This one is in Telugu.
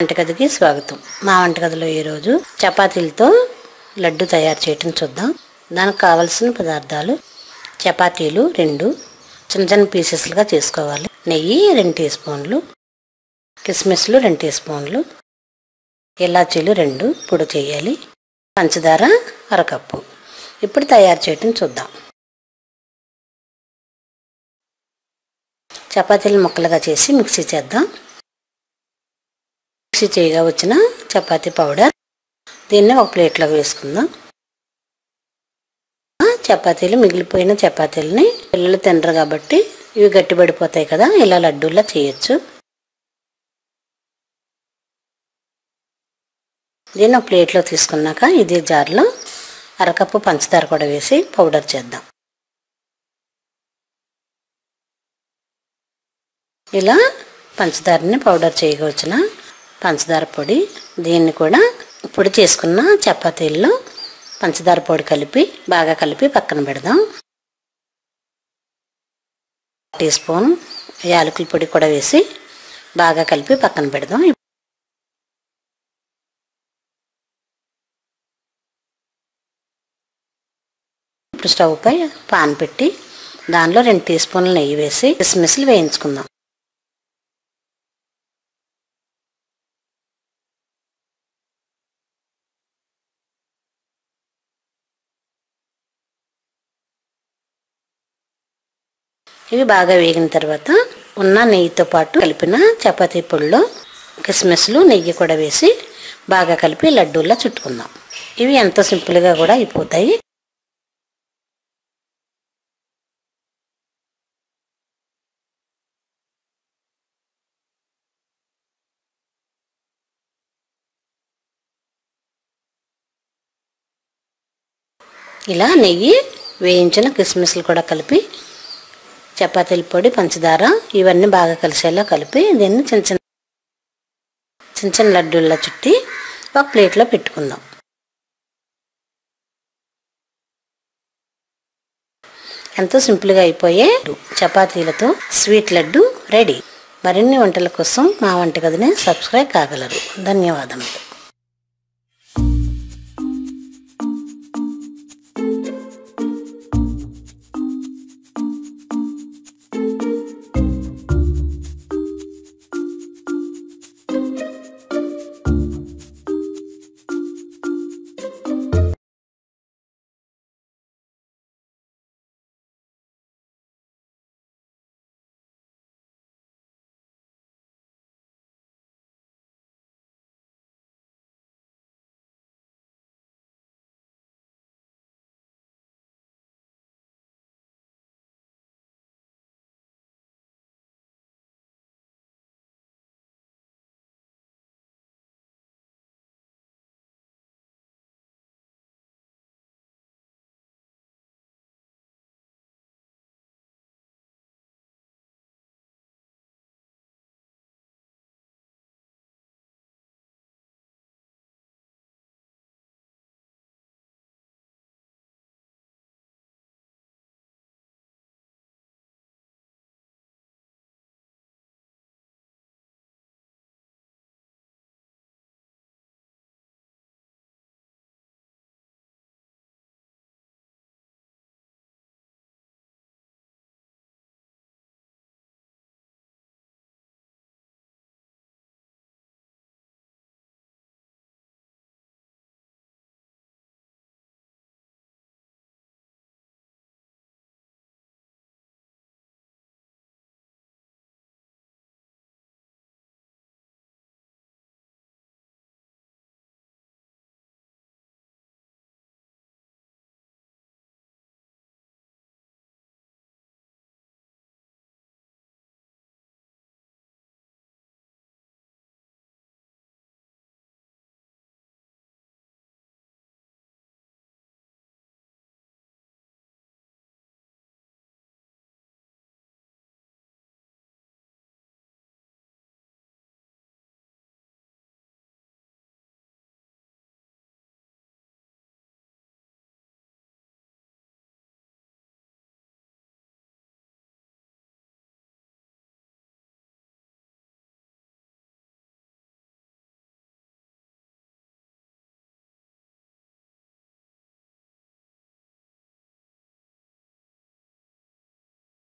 వంటగదికి స్వాగతం మా వంటగదిలో ఈరోజు చపాతీలతో లడ్డు తయారు చేయటం చూద్దాం దానికి కావలసిన పదార్థాలు చపాతీలు రెండు చిన్న చిన్న పీసెస్లుగా చేసుకోవాలి నెయ్యి రెండు టీ స్పూన్లు కిస్మిస్లు రెండు టీ స్పూన్లు ఇలాచీలు రెండు పొడి చేయాలి పంచదార అరకప్పు ఇప్పుడు తయారు చేయటం చూద్దాం చపాతీలు ముక్కలుగా చేసి మిక్సీ చేద్దాం మిక్సీ చేయగా వచ్చిన చపాతీ పౌడర్ దీన్ని ఒక ప్లేట్లోకి వేసుకుందాం ఆ చపాతీలు మిగిలిపోయిన చపాతీలని పిల్లలు తినరు కాబట్టి ఇవి గట్టిపడిపోతాయి కదా ఇలా లడ్డూలా చేయొచ్చు దీన్ని ఒక ప్లేట్లో తీసుకున్నాక ఇదే జార్లో అరకప్పు పంచదార కూడా వేసి పౌడర్ చేద్దాం ఇలా పంచదారని పౌడర్ చేయవచ్చిన పంచదార పొడి దీన్ని కూడా పొడి చేసుకున్న చపాతీల్లో పంచదార పొడి కలిపి బాగా కలిపి పక్కన పెడదాం టీ స్పూన్ యాలకుల పొడి కూడా వేసి బాగా కలిపి పక్కన పెడదాం ఇప్పుడు స్టవ్ పై పాన్ పెట్టి దానిలో రెండు టీ స్పూన్లు నెయ్యి వేసి కిస్మిస్లు వేయించుకుందాం ఇవి బాగా వేగిన తర్వాత ఉన్న నెయ్యితో పాటు కలిపిన చపాతీ పొడిలో కిస్మిస్లు నెయ్యి కూడా వేసి బాగా కలిపి లడ్డూలా చుట్టుకుందాం ఇవి ఎంతో సింపుల్గా కూడా అయిపోతాయి ఇలా నెయ్యి వేయించిన కిస్మిస్లు కూడా కలిపి చపాతీల పొడి పంచదార ఇవన్నీ బాగా కలిసేలా కలిపి దీన్ని చిన్న చిన్న చిన్న చిన్న లడ్డూల్లా చుట్టి ఒక ప్లేట్లో పెట్టుకుందాం ఎంతో సింపుల్గా అయిపోయే చపాతీలతో స్వీట్ లడ్డు రెడీ మరిన్ని వంటల కోసం మా వంటగదిని సబ్స్క్రైబ్ కాగలరు ధన్యవాదములు